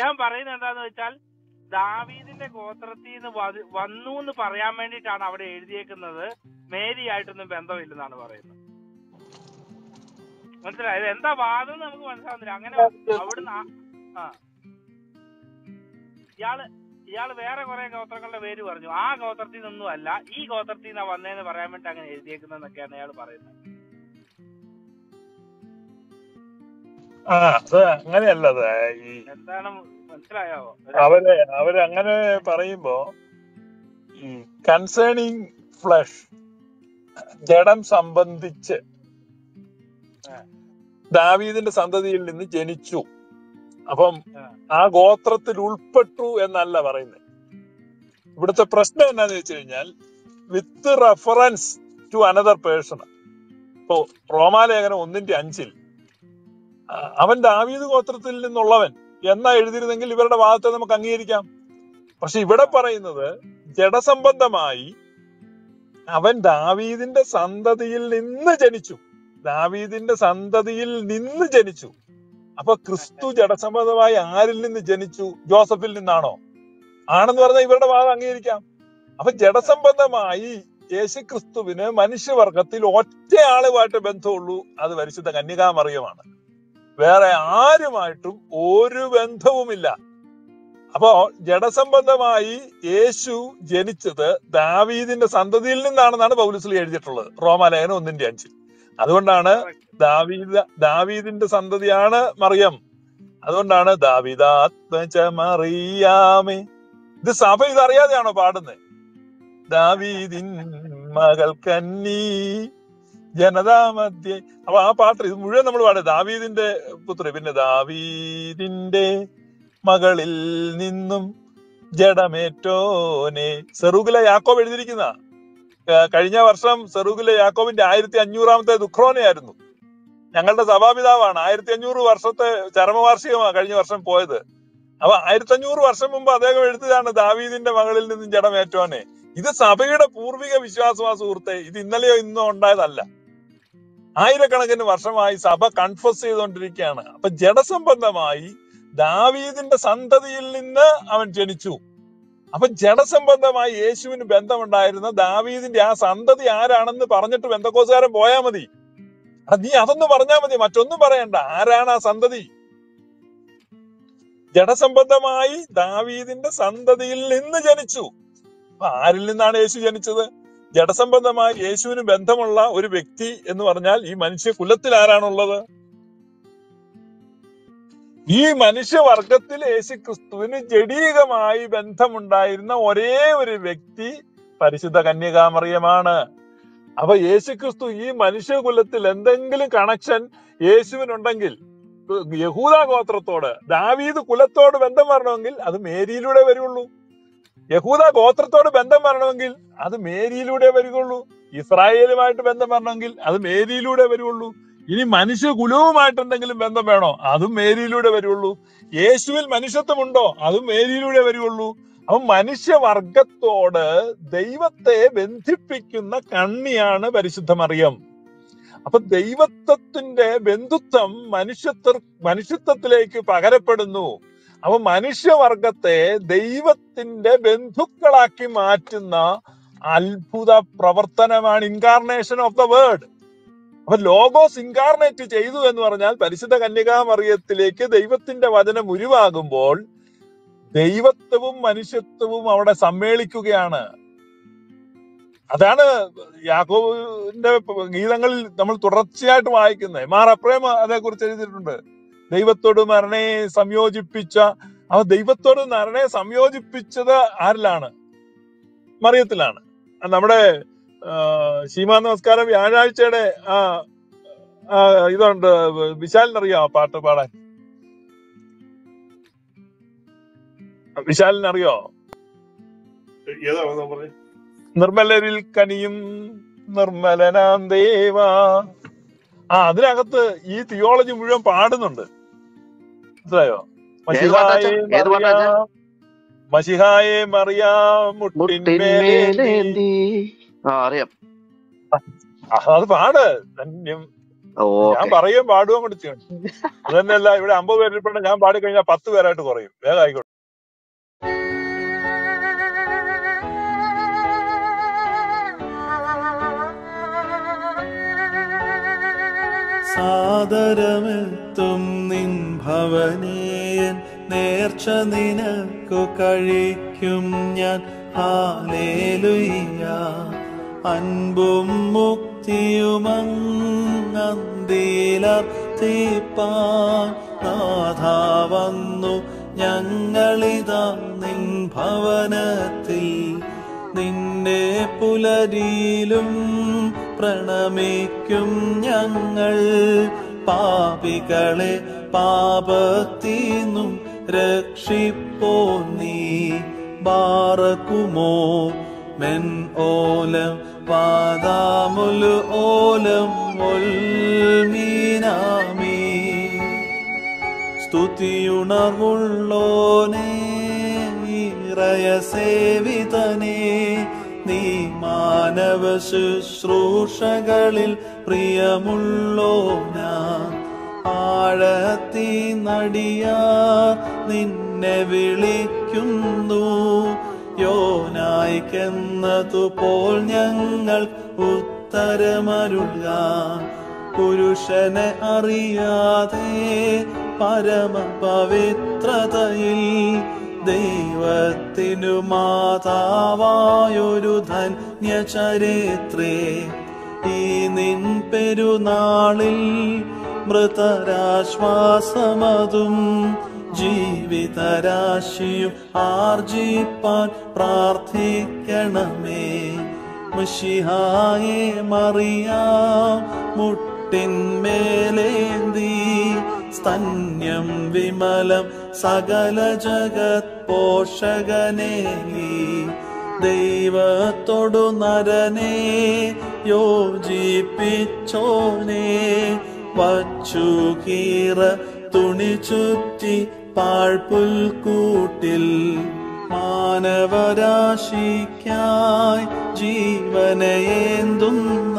അദ്ദേഹം പറയുന്നത് എന്താന്ന് വെച്ചാൽ ദാവീദിന്റെ ഗോത്രത്തിൽ നിന്ന് വ- വന്നു എന്ന് പറയാൻ വേണ്ടിയിട്ടാണ് അവിടെ എഴുതിയേക്കുന്നത് മേരി ആയിട്ടൊന്നും ബന്ധമില്ലെന്നാണ് പറയുന്നത് മനസ്സിലായത് എന്താ വാദം എന്ന് നമുക്ക് മനസ്സിലാവുന്നില്ല അങ്ങനെ അവിടുന്ന് ആ- ആ ഇയാള് ഇയാള് വേറെ കുറെ ഗോത്രങ്ങളുടെ പേര് പറഞ്ഞു ആ ഗോത്രത്തിൽ നിന്നൊന്നും അല്ല ഈ ഗോത്രത്തിൽ നിന്നാ വന്നേന്ന് പറയാൻ വേണ്ടി അങ്ങനെ എഴുതിയേക്കുന്നതെന്നൊക്കെയാണ് അയാൾ പറയുന്നത് ആ അത് അങ്ങനെയല്ല അത് ഈ എന്താണ് മനസ്സിലായോ അവര് അവര് അങ്ങനെ പറയുമ്പോ ഈ കൺസേണിങ് ഫ്ലഷ് ജഡം സംബന്ധിച്ച് ദാവീദിന്റെ സന്തതിയിൽ നിന്ന് ജനിച്ചു അപ്പം ആ. ആ ഗോത്രത്തിൽ ഉൾപ്പെട്ടു എന്നല്ല പറയുന്നത് ഇവിടുത്തെ പ്രശ്നം എന്നാന്ന് വെച്ച് കഴിഞ്ഞാൽ with reference to another person ഇപ്പോ റോമാലേഖനം ഒന്നിന്റെ അഞ്ചിൽ ആ, അവൻ ദാവീദ് ഗോത്രത്തിൽ നിന്നുള്ളവൻ എന്നാ എഴുതിയിരുന്നെങ്കിൽ ഇവരുടെ വാദത്തെ നമുക്ക് അംഗീകരിക്കാം പക്ഷെ ഇവിടെ പറയുന്നത് ജഡസംബന്ധമായി അവൻ ദാവീദിന്റെ സന്തതിയിൽ നിന്ന് ജനിച്ചു ദാവീദിന്റെ സന്തതിയിൽ നിന്ന് ജനിച്ചു അപ്പൊ ക്രിസ്തു ജഡസംബന്ധമായി ആരിൽ നിന്ന് ജനിച്ചു ജോസഫിൽ നിന്നാണോ ആണെന്ന് പറഞ്ഞാൽ ഇവരുടെ വാദം അംഗീകരിക്കാം അപ്പൊ ജഡസംബന്ധമായി യേശു ക്രിസ്തുവിന് മനുഷ്യവർഗത്തിൽ ഒറ്റയാളുമായിട്ട് ബന്ധമുള്ളൂ അത് പരിശുദ്ധ കന്യകാമറിയമാണ് വേറെ ആരുമായിട്ടും ഒരു ബന്ധവുമില്ല അപ്പോ ജഡസംബന്ധമായി യേശു ജനിച്ചത് ദാവീദിന്റെ സന്തതിയിൽ നിന്നാണെന്നാണ് പൗലുസ്ലി എഴുതിയിട്ടുള്ളത് റോമാലേഖനം ഒന്നിന്റെ അഞ്ചിൽ അതുകൊണ്ടാണ് ദാവീദ ദാവീദിന്റെ സന്തതിയാണ് മറിയം അതുകൊണ്ടാണ് ദാവിദാത്മജ മറിയാമേ ഇത് സഭ ഇതറിയാതെയാണോ പാടുന്നത് ദാവീദിൻ മകൾ കന്നി ജനതാ മധ്യേ അപ്പൊ ആ പാട്ട് ഇത് മുഴുവൻ നമ്മൾ പാടും ദാവീദിന്റെ പുത്രി പിന്നെ ദാവീദിന്റെ മകളിൽ നിന്നും ജഡമേറ്റോനെ സെറൂഗിലെ യാക്കോബ് എഴുതിയിരിക്കുന്ന കഴിഞ്ഞ വർഷം സെറൂഗിലെ യാക്കോബിന്റെ ആയിരത്തി അഞ്ഞൂറാമത്തെ ദുഃഖ്രോനയായിരുന്നു ഞങ്ങളുടെ സഭാപിതാവാണ് ആയിരത്തി അഞ്ഞൂറ് വർഷത്തെ ചരമവാർഷികമാണ് കഴിഞ്ഞ വർഷം പോയത് അപ്പൊ ആയിരത്തി അഞ്ഞൂറ് വർഷം മുമ്പ് അദ്ദേഹം എഴുതിയതാണ് ദാവീദിന്റെ മകളിൽ നിന്നും ജഡമേറ്റോനെ ഇത് സഭയുടെ പൂർവിക വിശ്വാസമാ സുഹൃത്തെ ഇത് ഇന്നലെയോ ഇന്നോ ഉണ്ടായതല്ല ആയിരക്കണക്കിന് വർഷമായി സഭ കൺഫസ് ചെയ്തുകൊണ്ടിരിക്കുകയാണ് അപ്പൊ ജഡസംബന്ധമായി ദാവീദിന്റെ സന്തതിയിൽ നിന്ന് അവൻ ജനിച്ചു അപ്പൊ ജഡസംബന്ധമായി യേശുവിന് ബന്ധമുണ്ടായിരുന്ന ദാവീദിന്റെ ആ സന്തതി ആരാണെന്ന് പറഞ്ഞിട്ട് ബന്ധക്കോസുകാരൻ പോയാ മതി എടാ, നീ അതൊന്ന് പറഞ്ഞാ മതി മറ്റൊന്നും പറയണ്ട ആരാണ് ആ സന്തതി ജഡസംബന്ധമായി ദാവീദിന്റെ സന്തതിയിൽ നിന്ന് ജനിച്ചു അപ്പൊ ആരിൽ നിന്നാണ് യേശു ജനിച്ചത് ജഡസംബന്ധമായി യേശുവിന് ബന്ധമുള്ള ഒരു വ്യക്തി എന്ന് പറഞ്ഞാൽ ഈ മനുഷ്യ കുലത്തിൽ ആരാണുള്ളത് ഈ മനുഷ്യവർഗത്തിൽ യേശു ക്രിസ്തുവിന് ജഡീകമായി ബന്ധമുണ്ടായിരുന്ന ഒരേ ഒരു വ്യക്തി പരിശുദ്ധ കന്യകാമറിയമാണ് അപ്പൊ യേശു ക്രിസ്തു ഈ മനുഷ്യകുലത്തിൽ എന്തെങ്കിലും കണക്ഷൻ യേശുവിനുണ്ടെങ്കിൽ യഹൂദ ഗോത്രത്തോട് ദാവീദ് കുലത്തോട് ബന്ധം വരണമെങ്കിൽ അത് മേരിയിലൂടെ വരുള്ളൂ യഹൂദ ഗോത്രത്തോട് ബന്ധം വരണമെങ്കിൽ അത് മേരിയിലൂടെ വരികയുള്ളൂ ഇസ്രായേലുമായിട്ട് ബന്ധം വരണമെങ്കിൽ അത് മേരിയിലൂടെ വരുള്ളൂ ഇനി മനുഷ്യ കുലവുമായിട്ട് എന്തെങ്കിലും ബന്ധം വേണോ അതും മേരിയിലൂടെ വരുള്ളൂ യേശുവിൽ മനുഷ്യത്വമുണ്ടോ അതും മേരിയിലൂടെ വരുള്ളൂ അപ്പൊ മനുഷ്യവർഗത്തോട് ദൈവത്തെ ബന്ധിപ്പിക്കുന്ന കണ്ണിയാണ് പരിശുദ്ധ മറിയം അപ്പൊ ദൈവത്വത്തിന്റെ ബന്ധുത്വം മനുഷ്യത്വ മനുഷ്യത്വത്തിലേക്ക് പകരപ്പെടുന്നു അപ്പൊ മനുഷ്യവർഗത്തെ ദൈവത്തിന്റെ ബന്ധുക്കളാക്കി മാറ്റുന്ന അത്ഭുത പ്രവർത്തനമാണ് ഇൻകാർണേഷൻ ഓഫ് ദ വേർഡ് അപ്പൊ ലോഗോസ് ഇൻകാർണേറ്റ് ചെയ്തു എന്ന് പറഞ്ഞാൽ പരിശുദ്ധ കന്യകാമറിയത്തിലേക്ക് ദൈവത്തിന്റെ വചനം ഉരുവാകുമ്പോൾ ദൈവത്വവും മനുഷ്യത്വവും അവിടെ സമ്മേളിക്കുകയാണ് അതാണ് യാക്കോബിന്റെ ഗീതങ്ങളിൽ നമ്മൾ തുടർച്ചയായിട്ട് വായിക്കുന്നത് മാർ അപ്രേമ അതേക്കുറിച്ച് എഴുതിയിട്ടുണ്ട് ദൈവത്തോട് മരണെ സംയോജിപ്പിച്ച അവ ദൈവത്തോട് മരണെ സംയോജിപ്പിച്ചത് ആരിലാണ് മറിയത്തിലാണ് അത് നമ്മുടെ ആ, ശീമാ നമസ്കാരം വ്യാഴാഴ്ചയുടെ ആ ആ, ഇതുണ്ട് വിശാലിനറിയാം ആ പാട്ട് പാടാൻ വിശാലിനറിയോ ഏതാ പറഞ്ഞേ നിർമ്മലരിൽ കനിയും നിർമ്മലനാം ദേവ ആ അതിനകത്ത് ഈ തിയോളജി മുഴുവൻ പാടുന്നുണ്ട് മനസ്സിലായോ ഏത് പാട്ടാച്ചാ മഷിഹായെ ഏത് പാട്ടാച്ചാ മറിയാം മഷിഹായെ മറിയാം മുട്ടിന്മേലേന്തി മുട്ടിന്മേലേന്തി ആ അറിയാം ആ, അത് പാട് ധന്യം ഞാൻ ഓക്കെ പറയുകയും പാടുകയും കൂടി ചെയ്യണം അത് തന്നെയല്ല ഇവിടെ അമ്പത് പേരിൽപ്പെടെ ഞാൻ പാടി കഴിഞ്ഞാൽ പത്ത് പേരായിട്ട് കുറയും വേഗം ആയിക്കോട്ടെ സാദരമെത്തും നിൻ ഭവനേയൻ നേർച്ച നിനക്കു കഴിക്കും ഞാൻ ഹാലേലുയ്യ അൻപും മുക്തിയുമന്തിയിലർത്തിപ്പാൻ നാഥ വന്നു ഞങ്ങളിതാ നിൻ ഭവനത്തിൽ നിന്റെ പുലരിയിലും പ്രണമിക്കും ഞങ്ങൾ പാപികളെ പാപത്തിന്നും രക്ഷിപ്പോ നീ ബാറക്കുമോ മെൻ ഓലം വാദാമുൽ ഓലം ഒൽമീനാമീ സ്തുതിയുണർവുള്ളോനേ ഇറയ സേവിതനേ നീ മാനവ ശുശ്രൂഷകളിൽ പ്രിയമുള്ളോന ആഴത്തി നടിയാ നിന്നെ വിളിക്കുന്നു യോനായിക്കെന്നതുപോൽ ഞങ്ങൾ ഉത്തരമരുൾക പുരുഷനെ അറിയാതെ പരമ പവിത്രതയിൽ ദൈവത്തിനു മാതാവായൊരു ധന്യചരിത്രേ ഈ നിൻ പെരുനാളിൽ മൃതരാശ്വാസമതും ജീവിതരാശിയും ആർജിപ്പാൻ പ്രാർത്ഥിക്കണമേ മുഷിഹായെ മറിയാം മുട്ടിന്മേലേന്തി സ്തന്യം വിമലം സകല ജഗത് പോഷകനേകി ദൈവത്തോടു നരനെ യോജിപ്പിച്ചോനെ വച്ചു കീറ തുണി ചുറ്റി പാഴ്പുൽക്കൂട്ടിൽ മാനവരാശിക്കായി ജീവനയേന്തുന്ന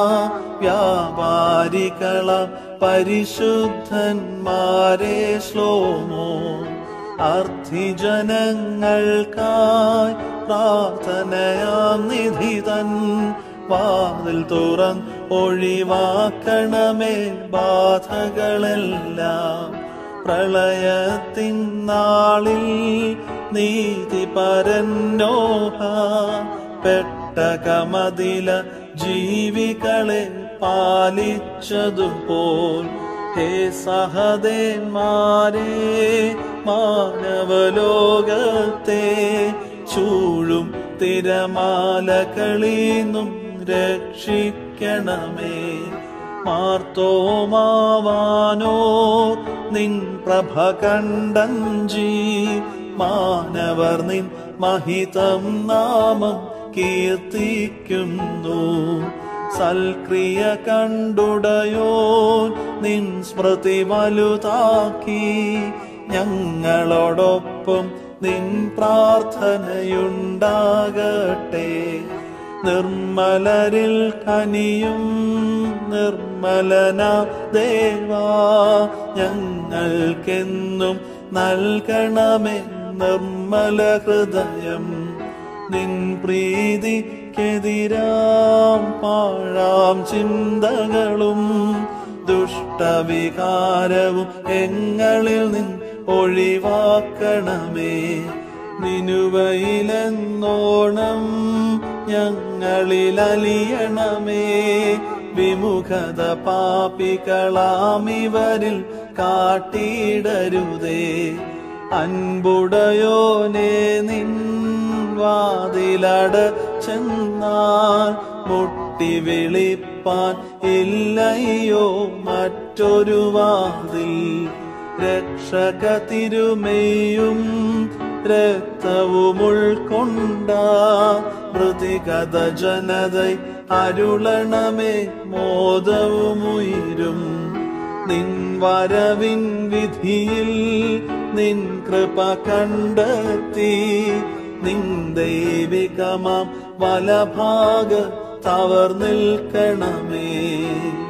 വ്യാപാരികള പരിശുദ്ധന്മാരെ ശ്ലോമോ അർത്ഥിജനങ്ങൾക്കായി പ്രാർത്ഥനയാം നിധിതൻ വാതിൽ തുറന്ന് ഒഴിവാക്കണമേ ബാധകളെല്ലാം പ്രളയത്തിൻ നാളിൽ നീതി പരന്നോഹ പെട്ടകമതില ജീവികളെ പാലിച്ചതുപോൽ ഹേ സഹദേന്മാരെ മാനവലോകത്തെ ചൂഴും തിരമാലകളീന്നും രക്ഷിക്കണമേ മാർത്തോമാവാനോ നിൻ പ്രഭ കണ്ടഞ്ചി മാനവർ നിൻ മഹിതം നാമം കീർത്തിക്കുന്നു സൽക്രിയ കണ്ടുടയോ നിൻ സ്മൃതി വലുതാക്കി ഞങ്ങളോടൊപ്പം നിൻ പ്രാർത്ഥനയുണ്ടാകട്ടെ നിർമ്മലരിൽ കനിയും നിർമ്മലന ദേവാ ഞങ്ങൾക്കെന്നും നൽകണമേ നിർമ്മല ഹൃദയം നിൻ പ്രീതിക്കെതിരാം പാഴാം ചിന്തകളും ദുഷ്ടവികാരവും എങ്ങളിൽ നിൻ ഒഴിവാക്കണമേ നിനുവയിലെന്നോണം ഞങ്ങളിൽ അലിയണമേ വിമുഖത പാപികളാമിവരിൽ കാട്ടിയിടരുതേ അൻപുടയോനെ നിൻ വാതിലട ചെന്നാൽ മുട്ടി വിളിപ്പാൻ ഇല്ലയോ മറ്റൊരു വാതിൽ രക്ഷക തിരുമേയും രക്തവും ഉൾക്കൊണ്ട മൃതികഥ ജനത അരുളണമേ മോദവും ഉയരും നിൻ വരവിൻ വിധിയിൽ നിൻ കൃപ കണ്ടെത്തി നിൻ ദൈവികമാം വലഭാഗ തവർ നിൽക്കണമേ